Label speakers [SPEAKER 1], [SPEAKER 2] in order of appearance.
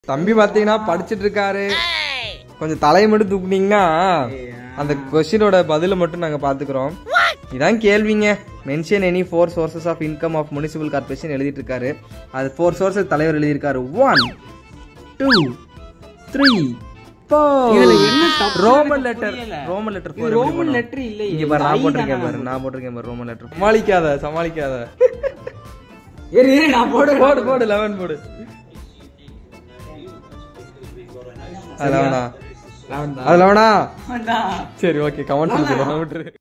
[SPEAKER 1] தம்பி பாத்தீங்கன்னா படிச்சிட்டு இருக்காரு கொஞ்சம் தலையை மட்டும் தூக்குனீங்கன்னா அந்த கொஸ்டினோட பதில மட்டும் நாங்க பாத்துக்கிறோம் இதான் கேள்விங்க mention any four sources of income of municipal corporation எழுதிட்டு இருக்காரு அது ஃபோர் சோர்சஸ் தலைவர் எழுதியிருக்காரு ஒன் டூ த்ரீ
[SPEAKER 2] இதுல என்ன தப்பு
[SPEAKER 1] ரோமன்
[SPEAKER 2] எனக்கு
[SPEAKER 1] லெட்டர்
[SPEAKER 2] புரியல.
[SPEAKER 1] ரோமன் லெட்டர்
[SPEAKER 2] இது ரோமன் லெட்டர் இல்லை
[SPEAKER 1] இங்க பாரு நான் போட்டிருக்கேன் பாரு நான் போட்டிருக்கேன் பாரு ரோமன் லெட்டர் சமாளிக்காத சமாளிக்காத
[SPEAKER 2] இரு இரு, நான் போடு
[SPEAKER 1] போடு போடு லெவன் போடு அது லெவனா
[SPEAKER 2] லெவன் தான்
[SPEAKER 1] அது லெவனா
[SPEAKER 2] வேண்டாம்.
[SPEAKER 1] சரி ஓகே கமெண்ட் விட்டுரு